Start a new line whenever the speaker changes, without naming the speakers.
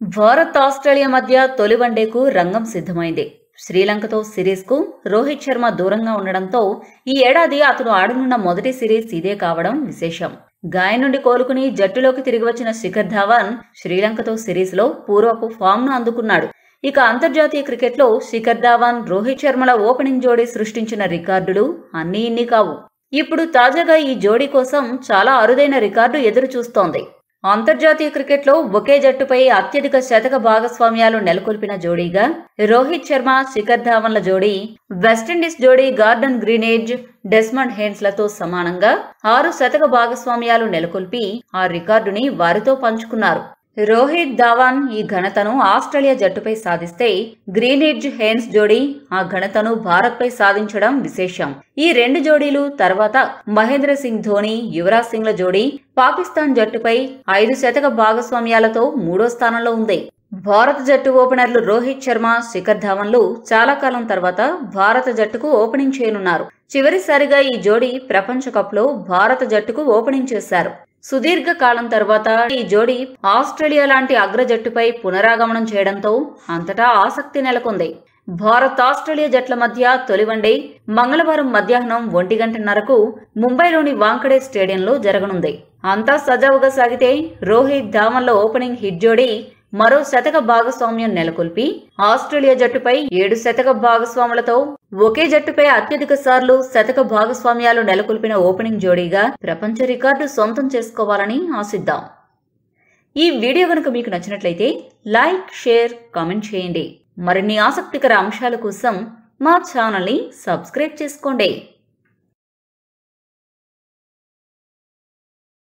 Bharat Australia మధ్య తొలి వన్డేకు రంగం సిద్ధమైంది శ్రీలంకతో సిరీస్కు రోహిత్ శర్మ దూరంగా ఉండడంతో ఈ ఏడాది అతను ఆడనున్న మొదటి సిరీస్ ఇదే కావడం విశేషం గాయం నుండి కోలుకుని జట్టులోకి తిరిగి వచ్చిన శిఖర్ ధావన్ శ్రీలంకతో సిరీస్లో పూర్వపు ఫామ్ను అందుకున్నాడు ఇక అంతర్జాతీయ క్రికెట్లో శిఖర్ ధావన్ రోహిత్ శర్మల ఓపెనింగ్ జోడీ సృష్టించిన రికార్డులు అన్నీ ఇన్ని కావు ఇప్పుడు తాజాగా ఈ జోడీ కోసం చాలా అరుదైన రికార్డు ఎదురు చూస్తోంది అంతర్జాతీయ క్రికెట్లో ఒకే జట్టుపై అత్యధిక శతక భాగస్వామ్యాలు నెలకొల్పిన జోడీగా రోహిత్ శర్మ శిఖర్ ధావన్ల జోడీ వెస్టిండీస్ జోడీ గార్డెన్ గ్రీనేజ్ డెస్మండ్ హేన్స్లతో సమానంగా ఆరు శతక భాగస్వామ్యాలు నెలకొల్పి ఆ రికార్డుని వారితో పంచుకున్నారు రోహిత్ ధావన్ ఈ ఘనతను ఆస్ట్రేలియా జట్టుపై సాధిస్తే గ్రీనిడ్జ్ హేన్స్ జోడీ ఆ ఘనతను భారత్పై సాధించడం విశేషం ఈ రెండు జోడీలు తర్వాత మహేంద్ర సింగ్ ధోని యువరాజ్ సింగ్ల జోడీ పాకిస్తాన్ జట్టుపై ఐదు శతక భాగస్వామ్యాలతో మూడో స్థానంలో ఉంది భారత జట్టు ఓపెనర్లు రోహిత్ శర్మ శిఖర్ ధావన్లు చాలా కాలం తర్వాత భారత జట్టుకు ఓపెనింగ్ చేయనున్నారు చివరిసారిగా ఈ జోడీ ప్రపంచ కప్లో భారత జట్టుకు ఓపెనింగ్ చేశారు సుదీర్ఘ కాలం తర్వాత ఈ జోడీ ఆస్ట్రేలియా లాంటి అగ్ర జట్టుపై పునరాగమనం చేయడంతో అంతటా ఆసక్తి నెలకొంది భారత్ ఆస్ట్రేలియా జట్ల మధ్య తొలి వన్డే మంగళవారం మధ్యాహ్నం ఒంటి గంటన్నరకు ముంబైలోని వాంకడే స్టేడియంలో జరగనుంది అంతా సజావుగా సాగితే రోహిత్ ధావన్ల ఓపెనింగ్ హిట్ జోడీ మరో శతక భాగస్వామ్యం నెలకొల్పి ఆస్ట్రేలియా జట్టుపై ఏడు శతక భాగస్వాములతో ఒకే జట్టుపై అత్యధిక సార్లు శతక భాగస్వామ్యాలు నెలకొల్పిన ఓపెనింగ్ జోడీగా ప్రపంచ రికార్డు సొంతం చేసుకోవాలని ఆశిద్దాం ఈ వీడియో కనుక మీకు నచ్చినట్లయితే లైక్ షేర్ కామెంట్ చేయండి మరిన్ని ఆసక్తికర అంశాల కోసం మా ఛానల్ని సబ్స్క్రైబ్ చేసుకోండి